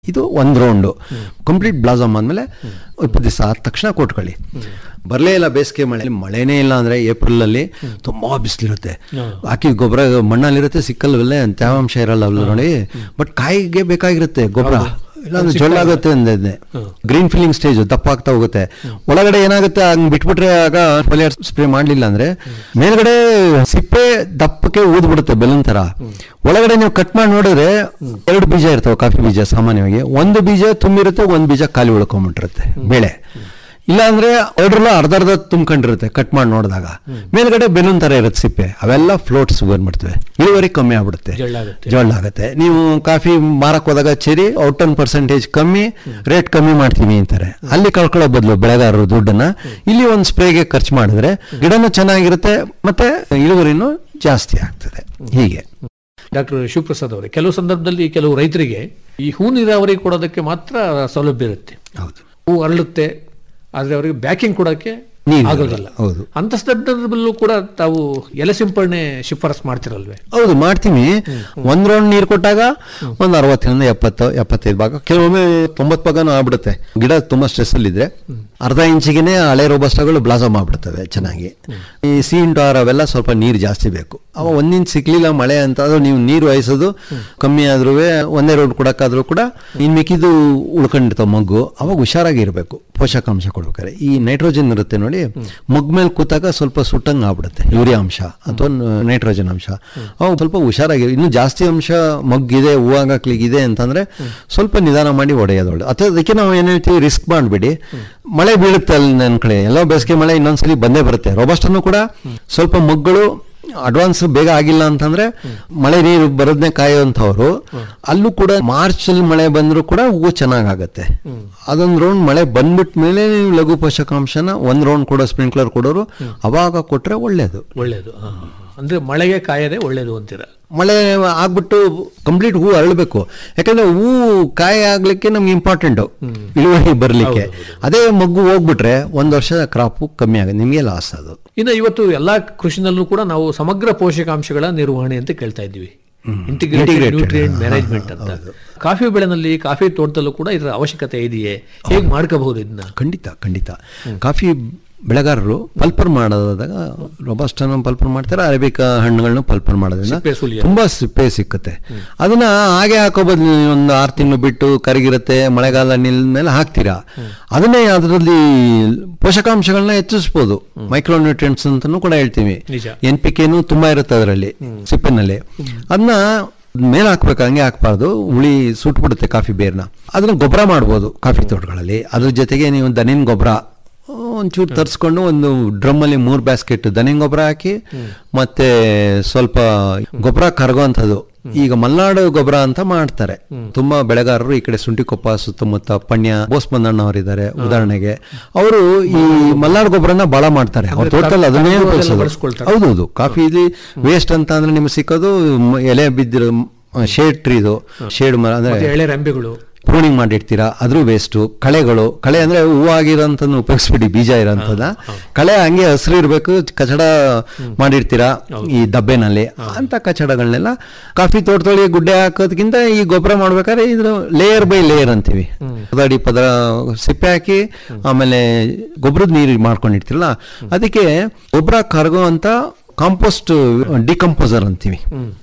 ಇದು ಒಂದು round complete blossom ಆದಮೇಲೆ ಇಪ್ಪತ್ತು ದಿವಸ ಆದ ತಕ್ಷಣ ಕೊಟ್ಕೊಳ್ಳಿ ಬರಲೇ ಇಲ್ಲ ಬೇಸಿಗೆ ಮಳೆ ಮಳೆನೇ ಇಲ್ಲ ಅಂದರೆ ಏಪ್ರಿಲಲ್ಲಿ ತುಂಬ ಬಿಸಿಲಿರುತ್ತೆ ಹಾಕಿ ಗೊಬ್ಬರ ಮಣ್ಣಲ್ಲಿರುತ್ತೆ ಸಿಕ್ಕಲ್ವಲ್ಲೇ ತೇವಾಂಶ ಇರಲ್ಲ ಅಲ್ಲ ನೋಡಿ ಬಟ್ ಕಾಯಿಗೆ ಬೇಕಾಗಿರುತ್ತೆ ಗೊಬ್ಬರ ಇಲ್ಲಾಂದ್ರೆ ಜೊಳ್ಳಾಗುತ್ತೆ ಅಂದಿದ್ದೆ ಗ್ರೀನ್ ಫಿಲ್ಲಿಂಗ್ ಸ್ಟೇಜ್ ದಪ್ಪ ಆಗ್ತಾ ಹೋಗುತ್ತೆ ಒಳಗಡೆ ಏನಾಗುತ್ತೆ ಹಂಗ್ ಬಿಟ್ಬಿಟ್ರೆ ಆಗ ಫೋಲಿಯರ್ ಸ್ಪ್ರೇ ಮಾಡ್ಲಿಲ್ಲ ಅಂದ್ರೆ ಮೇಲ್ಗಡೆ ಸಿಪ್ಪೆ ದಪ್ಪಕ್ಕೆ ಊದ್ಬಿಡುತ್ತೆ ಬೆಲೂನ್ ತರ ಒಳಗಡೆ ನೀವು ಕಟ್ ಮಾಡಿ ನೋಡಿದ್ರೆ ಎರಡು ಬೀಜ ಇರ್ತವೆ ಕಾಫಿ ಬೀಜ ಸಾಮಾನ್ಯವಾಗಿ ಒಂದು ಬೀಜ ತುಂಬಿರುತ್ತೆ ಒಂದು ಬೀಜ ಖಾಲಿ ಉಳ್ಕೊಂಡ್ಬಿಟ್ಟಿರುತ್ತೆ ಬೆಳೆ ಇಲ್ಲ ಅಂದ್ರೆ ಎರಡರಲ್ಲ ಅರ್ಧ ಅರ್ಧ ತುಂಬ್ಕೊಂಡಿರುತ್ತೆ ಕಟ್ ಮಾಡಿ ನೋಡಿದಾಗ ಮೇಲ್ಗಡೆ ಬೆಲೂನ್ ತರ ಇರುತ್ತೆ ಸಿಪ್ಪೆ ಅವೆಲ್ಲ ಫ್ಲೋಟ್ಸ್ ಬಂದ್ಬಿಡ್ತವೆ ಇಳುವರಿ ಕಮ್ಮಿ ಆಗ್ಬಿಡುತ್ತೆ ಜೊಳ್ಳಾಗುತ್ತೆ. ಜೊಳ್ಳಾಗುತ್ತೆ ನೀವು ಕಾಫಿ ಮಾರಕ್ ಹೋದಾಗ ಚೆರಿ ಔಟನ್ ಪರ್ಸೆಂಟೇಜ್ ಕಮ್ಮಿ ರೇಟ್ ಕಮ್ಮಿ ಮಾಡ್ತೀವಿ ಅಂತಾರೆ ಅಲ್ಲಿ ಕಳ್ಕೊಳ್ಳೋ ಬದಲು ಬೆಳೆಗಾರರು ದುಡ್ಡನ್ನ ಇಲ್ಲಿ ಒಂದು ಸ್ಪ್ರೇಗೆ ಖರ್ಚು ಮಾಡಿದ್ರೆ ಗಿಡನೂ ಚೆನ್ನಾಗಿರುತ್ತೆ ಮತ್ತೆ ಇಳುವರಿನೂ ಜಾಸ್ತಿ ಆಗ್ತದೆ ಹೀಗೆ ಡಾಕ್ಟರ್ ಶಿವಪ್ರಸಾದ್ ಅವರೇ ಕೆಲವು ಸಂದರ್ಭದಲ್ಲಿ ಕೆಲವು ರೈತರಿಗೆ ಈ ಹೂ ನೀರಾವರಿ ಕೊಡೋದಕ್ಕೆ ಮಾತ್ರ ಸೌಲಭ್ಯ ಇರುತ್ತೆ ಹೌದು ಹೂ ಅರಳುತ್ತೆ ಆದ್ರೆ ಅವರಿಗೆ ಬ್ಯಾಕಿಂಗ್ ಕೊಡೋಕೆ ನೀರಿಲ್ಲ. ಆಗೋದಿಲ್ಲ ಹೌದು. ಅಂತ ಸಂದರ್ಭದಲ್ಲೂ ಕೂಡ ತಾವು ಎಲೆ ಸಿಂಪರಣೆ ಶಿಫಾರಸ್ ಮಾಡ್ತಿರಲ್ವೇ ಹೌದು ಮಾಡ್ತೀವಿ ಒಂದ್ ರೌಂಡ್ ನೀರು ಕೊಟ್ಟಾಗ ಒಂದ್ ಅರವತ್ತರಿಂದ ಎಪ್ಪತ್ತು ಎಪ್ಪತ್ತೈದು ಭಾಗ ಕೆಲವೊಮ್ಮೆ ತೊಂಬತ್ತು ಭಾಗನೂ ಆಗ್ಬಿಡುತ್ತೆ ಗಿಡ ತುಂಬಾ ಸ್ಟ್ರೆಸ್ ಅಲ್ಲಿ ಇದ್ರೆ ಅರ್ಧ ಇಂಚಿಗೆನೆ ಹಳೆ ರೋಬಸ್ಟಗಳು ಬ್ಲಾಸಮ್ ಆಗ್ಬಿಡ್ತವೆ ಚೆನ್ನಾಗಿ ಈ ಸಿ ಇಂಟು ಆರ್ ಅವೆಲ್ಲ ಸ್ವಲ್ಪ ನೀರು ಜಾಸ್ತಿ ಬೇಕು ಅವ ಒಂದ್ ಇಂಚ್ ಸಿಕ್ಲಿಲ್ಲ ಮಳೆ ಅಂತ ಆದ್ರೂ ನೀವು ನೀರು ವಹಿಸೋದು ಕಮ್ಮಿ ಆದ್ರೂ ಒಂದೇ ರೌಂಡ್ ಕೊಡಕ್ಕಾದ್ರೂ ಕೂಡ ಇನ್ ಮಿಕ್ಕಿದು ಉಳ್ಕೊಂಡಿರ್ತಾವ ಮಗ್ಗು ಅವಾಗ ಹುಷಾರಾಗಿರ್ಬೇಕು ಪೋಷಕಾಂಶ ಕೊಡ್ಬೇಕಾದ್ರೆ ಈ ನೈಟ್ರೋಜನ್ ಇರುತ್ತೆ ನೋಡಿ ಮಗ್ ಮೇಲೆ ಕೂತಾಗ ಸ್ವಲ್ಪ ಸುಟ್ಟಂಗ್ ಆಗ್ಬಿಡುತ್ತೆ ಯೂರಿಯಾ ಅಂಶ ಅಥವಾ ನೈಟ್ರೋಜನ್ ಅಂಶ ಅವಾಗ ಸ್ವಲ್ಪ ಹುಷಾರಾಗಿ ಇನ್ನು ಜಾಸ್ತಿ ಅಂಶ ಮಗ್ಗಿದೆ ಹೂವಾಗಕ್ಲಿಗಿದೆ ಅಂತಂದ್ರೆ ಸ್ವಲ್ಪ ನಿಧಾನ ಮಾಡಿ ಹೊಡೆಯೋದು ಒಳ್ಳೆ ಅಥವಾ ಅದಕ್ಕೆ ನಾವು ಏನ್ ಹೇಳ್ತೀವಿ ರಿಸ್ಕ್ ಮಾಡಬೇಡಿ ಮಳೆ ಬೀಳುತ್ತೆ ಅಲ್ಲಿ ನನ್ನ ಕಡೆ ಎಲ್ಲೋ ಬೇಸಿಗೆ ಮಳೆ ಇನ್ನೊಂದ್ಸಲಿ ಬಂದೇ ಬರುತ್ತೆ ರೋಬಸ್ಟನ್ನು ಕೂಡ ಸ್ವಲ್ಪ ಮಗ್ಗಳು ಅಡ್ವಾನ್ಸ್ ಬೇಗ ಆಗಿಲ್ಲ ಅಂತಂದ್ರೆ ಮಳೆ ನೀರು ಬರೋದನ್ನೇ ಕಾಯುವಂಥವ್ರು ಅಲ್ಲೂ ಕೂಡ ಮಾರ್ಚ್ ಅಲ್ಲಿ ಮಳೆ ಬಂದರೂ ಕೂಡ ಹೂವು ಚೆನ್ನಾಗಾಗತ್ತೆ ಅದೊಂದು ರೌಂಡ್ ಮಳೆ ಬಂದ್ಬಿಟ್ಟ ಮೇಲೆ ನೀವು ಲಘು ಪೋಷಕಾಂಶನ ಒಂದ್ ರೌಂಡ್ ಕೊಡೋ ಸ್ಪ್ರಿಂಕ್ಲರ್ ಕೊಡೋರು ಅವಾಗ ಕೊಟ್ರೆ ಒಳ್ಳೇದು ಒಳ್ಳೇದು ಹಾ, ಹಾ, ಹಾ. ಅಂದ್ರೆ ಮಳೆಗೆ ಕಾಯದೆ ಒಳ್ಳೇದು ಅಂತೀರ ಮಳೆ ಆಗ್ಬಿಟ್ಟು ಕಂಪ್ಲೀಟ್ ಹೂ ಅರಳಬೇಕು ಯಾಕಂದ್ರೆ ಹೂ ಕಾಯಿ ಆಗ್ಲಿಕ್ಕೆ ನಮ್ಗೆ ಇಂಪಾರ್ಟೆಂಟು ಇಳುವರಿ ಬರ್ಲಿಕ್ಕೆ ಅದೇ ಮಗ್ಗು ಹೋಗ್ಬಿಟ್ರೆ ಒಂದ್ ವರ್ಷ ಕ್ರಾಪು ಕಮ್ಮಿ ಆಗುತ್ತೆ ನಿಮಗೆ ಲಾಸ್ ಅದು ಇನ್ನು ಇವತ್ತು ಎಲ್ಲಾ ಕೃಷಿನಲ್ಲೂ ಕೂಡ ನಾವು ಸಮಗ್ರ ಪೋಷಕಾಂಶಗಳ ನಿರ್ವಹಣೆ ಅಂತ ಕೇಳ್ತಾ ಇದ್ವಿ ಇಂಟಿಗ್ರೇಟೆಡ್ Integrated. ನ್ಯೂಟ್ರಿಯೆಂಟ್ ಹಾ, ಮ್ಯಾನೇಜ್ಮೆಂಟ್ ಅಂತ ಕಾಫಿ ಬೆಳೆನಲ್ಲಿ ಕಾಫಿ ತೋಟದಲ್ಲೂ ಕೂಡ ಇದರ ಅವಶ್ಯಕತೆ ಇದೆಯೇ ಹೇಗೆ ಮಾಡ್ಕೋಬಹುದು ಇದನ್ನ ಖಂಡಿತ ಖಂಡಿತ ಕಾಫಿ ಬೆಳೆಗಾರರು ಪಲ್ಪರ್ ಮಾಡೋದಾಗ ರೊಬಸ್ಟನ್ನು ಪಲ್ಪರ್ ಮಾಡ್ತಾರೆ ಅರೇಬಿಕಾ ಹಣ್ಣುಗಳನ್ನ ಪಲ್ಪರ್ ಮಾಡೋದ್ರಿಂದ ಸಿಪ್ಪೆ ಸುಲಿಯೋದು. ತುಂಬಾ ಸಿಪ್ಪೆ ಸಿಕ್ಕುತ್ತೆ ಅದನ್ನ ಹಾಗೆ ಹಾಕೋ ಬದಲು ಒಂದು ಆರು ತಿಂಗಳು ಬಿಟ್ಟು ಕರಗಿರುತ್ತೆ ಮಳೆಗಾಲ ನಿಲ್ ಮೇಲೆ ಹಾಕ್ತೀರಾ ಅದನ್ನೇ ಅದರಲ್ಲಿ ಪೋಷಕಾಂಶಗಳನ್ನ ಹೆಚ್ಚಿಸ್ಬೋದು ಮೈಕ್ರೋ ನ್ಯೂಟ್ರಿಯೆಂಟ್ಸ್ ಅಂತಾನು ಕೂಡ ಹೇಳ್ತೀವಿ ನಿಜ. ಎನ್ ಪಿ ಕೆನು ತುಂಬಾ ಇರುತ್ತೆ ಅದರಲ್ಲಿ ಸಿಪ್ಪಿನಲ್ಲಿ ಅದನ್ನ ಮೇಲೆ ಹಾಕ್ಬೇಕು ಹಂಗೆ ಹಾಕ್ಬಾರ್ದು ಹುಳಿ ಸುಟ್ಬಿಡುತ್ತೆ ಕಾಫಿ ಬೇರ್ನ ಅದನ್ನ ಗೊಬ್ಬರ ಮಾಡ್ಬೋದು ಕಾಫಿ ತೋಟಗಳಲ್ಲಿ ಅದ್ರ ಜೊತೆಗೆ ನೀವು ದನಿನ್ ಗೊಬ್ಬರ ಒಂಚೂರು ತರಿಸ್ಕೊಂಡು ಒಂದು ಡ್ರಮ್ಮಲ್ಲಿ ಮೂರು ಬ್ಯಾಸ್ಕೆಟ್ ದನಿನ್ ಗೊಬ್ಬರ ಹಾಕಿ ಮತ್ತೆ ಸ್ವಲ್ಪ ಗೊಬ್ಬರ ಕರಗೋಂಥದ್ದು ಈಗ ಮಲ್ನಾಡು ಗೊಬ್ಬರ ಅಂತ ಮಾಡ್ತಾರೆ ತುಂಬಾ ಬೆಳೆಗಾರರು ಈ ಕಡೆ ಸುಂಟಿಕೊಪ್ಪ ಸುತ್ತಮುತ್ತ ಪಣ್ಯ ಬೋಸ್ಮಂದಣ್ಣವರಿದ್ದಾರೆ ಉದಾಹರಣೆಗೆ ಅವರು ಈ ಮಲ್ನಾಡು ಗೊಬ್ಬರನ ಬಹಳ ಮಾಡ್ತಾರೆ ಅವ್ರ ತೋಟದಲ್ಲಿ ಅದನ್ನೇ ಕರ್ಬೇವು ಅದೆಲ್ಲ ಬಳಸೋದು ಬಳಸ್ಕೊಳ್ತಾರೆ. ಹೌದೌದು ಕಾಫಿ ಇಲ್ಲಿ ವೇಸ್ಟ್ ಅಂತ ಅಂದ್ರೆ ನಿಮ್ಗೆ ಸಿಕ್ಕೋದು ಮ- ಎಲೆ ಬಿದ್ದಿರೋ ಶೇಡ್ ಟ್ರೀದು ಶೇಡ್ ಮರ ಮತ್ತೆ ಅಂದ್ರೆ ಎಳೆ ರೆಂಬೆಗಳು ಪ್ರೂನಿಂಗ್ ಮಾಡಿರ್ತೀರಾ ಅದ್ರೂ ವೇಸ್ಟು ಕಳೆಗಳು ಕಳೆ ಅಂದ್ರೆ ಹೂವಾಗಿರೋಂಥದ್ದು ಉಪಯೋಗಿಸ್ಬಿಡಿ ಬೀಜ ಇರೋಂಥದ್ದ ಕಳೆ ಹಂಗೆ ಹಸಿರು ಇರಬೇಕು ಕಚಡ ಮಾಡಿರ್ತೀರಾ ಈ ದಬ್ಬೆನಲ್ಲಿ ಅಂತ ಕಚಡಗಳನ್ನೆಲ್ಲ ಕಾಫಿ ತೋಟದೊಳಗೆ ಗುಡ್ಡೆ ಹಾಕೋದಕ್ಕಿಂತ ಈ ಗೊಬ್ಬರ ಮಾಡ್ಬೇಕಾದ್ರೆ ಇದ್ರ ಲೇಯರ್ ಬೈ ಲೇಯರ್ ಅಂತೀವಿ ಪದಡಿ ಪದ ಸಿಪ್ಪೆ ಹಾಕಿ ಆಮೇಲೆ ಗೊಬ್ಬರದ ನೀರು ಮಾಡ್ಕೊಂಡಿರ್ತೀರಲ್ಲ ಅದಕ್ಕೆ ಗೊಬ್ಬರ ಕರಗೋ ಅಂತ ಕಾಂಪೋಸ್ಟ್ ಡಿಕಂಪೋಸರ್ ಅಂತೀವಿ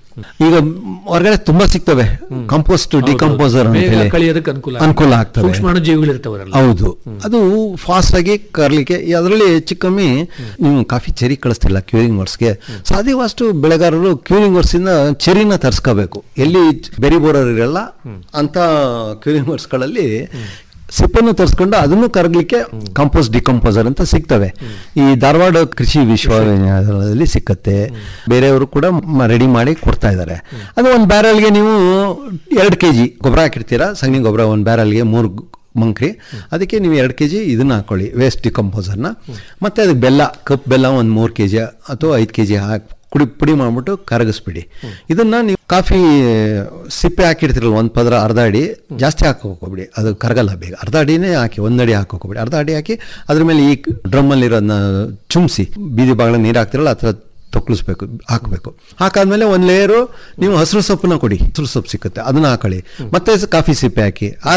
ಈಗ ಹೊರಗಡೆ ತುಂಬಾ ಸಿಗ್ತವೆ ಕಾಂಪೋಸ್ಟ್ ಡಿಕಂಪೋಸರ್ ಅಂತ ಬೇಗ ಹೇಳಿ ಕಳಿಯೋದಕ್ಕೆ ಅನುಕೂಲ ಅನುಕೂಲ ಆಗ್ತವೆ ಸೂಕ್ಷ್ಮಾಣು ಜೀವಿಗಳು ಇರ್ತಾವಲ್ಲ ಹೌದು ಅದು ಫಾಸ್ಟ್ ಆಗಿ ಕರ್ಲಿಕ್ಕೆ ಅದರಲ್ಲಿ ಹೆಚ್ಚು ಕಮ್ಮಿ ನೀವು ಕಾಫಿ ಚೆರಿ ಕಳಿಸ್ತಿಲ್ಲ ಕ್ಯೂರಿಂಗ್ ವರ್ಸ್ಗೆ ಸಾಧ್ಯವಾಷ್ಟು ಬೆಳೆಗಾರರು ಕ್ಯೂರಿಂಗ್ ವರ್ಸಿಂದ ಚೆರಿನ ತರಿಸ್ಕೋಬೇಕು ಎಲ್ಲಿ ಬೆರಿ ಬೋರರ್ ಇರಲ್ಲ ಅಂತ ಕ್ಯೂರಿಂಗ್ ವರ್ಸ್ಗಳಲ್ಲಿ ಸಿಪ್ಪನ್ನು ತರಿಸ್ಕೊಂಡು ಅದನ್ನು ಕರಗಲಿಕ್ಕೆ ಕಂಪೋಸ್ಟ್ ಡಿಕಂಪೋಸರ್ ಅಂತ ಸಿಗ್ತವೆ ಈ ಧಾರವಾಡ ಕೃಷಿ ವಿಶ್ವವಿದ್ಯಾಲಯದಲ್ಲಿ ಸಿಕ್ಕತ್ತೆ ಬೇರೆಯವರು ಕೂಡ ರೆಡಿ ಮಾಡಿ ಕೊಡ್ತಾ ಇದ್ದಾರೆ ಅದು ಒಂದು ಬ್ಯಾರಲ್ಗೆ ನೀವು ಎರಡು ಕೆ ಜಿ ಗೊಬ್ಬರ ಹಾಕಿರ್ತೀರಾ ಸಗಣಿ ಗೊಬ್ಬರ ಒಂದು ಬ್ಯಾರಲ್ಗೆ ಮೂರು ಮಂಕ್ರಿ ಅದಕ್ಕೆ ನೀವು ಎರಡು ಕೆ ಜಿ ಇದನ್ನ ಹಾಕೊಳ್ಳಿ ವೇಸ್ಟ್ ಡಿಕಂಪೋಸರ್ನ ಮತ್ತೆ ಅದಕ್ಕೆ ಬೆಲ್ಲ ಕಪ್ ಬೆಲ್ಲ ಒಂದು ಮೂರು ಕೆ ಜಿ ಅಥವಾ ಐದು ಕೆ ಜಿ ಹಾಕಿ ಕುಡಿ ಪುಡಿ ಮಾಡ್ಬಿಟ್ಟು ಕರಗಿಸ್ಬಿಡಿ ಇದನ್ನ ನೀವು ಕಾಫಿ ಸಿಪ್ಪೆ ಹಾಕಿರ್ತೀರಲ್ಲ ಒಂದು ಪದರ ಅರ್ಧ ಅಡಿ ಜಾಸ್ತಿ ಹಾಕೋಕೋಬಿಡಿ ಅದು ಕರಗಲ್ಲ ಬೇಗ ಅರ್ಧ ಅಡಿನೇ ಹಾಕಿ ಒಂದು ಅಡಿ ಹಾಕೋಕೋಬಿಡಿ ಅರ್ಧ ಅಡಿ ಹಾಕಿ ಅದ್ರ ಮೇಲೆ ಈ ಡ್ರಮ್ಮಲ್ಲಿರೋದನ್ನ ಚುಮ್ಸಿ ಬೀದಿ ಬಾಗಿಲ ನೀರು ಹಾಕ್ತಿರಲ್ಲ ಆ ಥರ ತೊಕ್ಲಿಸ್ಬೇಕು ಹಾಕಬೇಕು ಹಾಕಾದ್ಮೇಲೆ ಒಂದು ಲೇಯರು ನೀವು ಹಸಿರು ಸೊಪ್ಪನ್ನ ಕೊಡಿ ಹಸಿರು ಸೊಪ್ಪು ಸಿಕ್ಕುತ್ತೆ ಅದನ್ನ ಹಾಕೊಳ್ಳಿ ಮತ್ತೆ ಕಾಫಿ ಸಿಪ್ಪೆ ಹಾಕಿ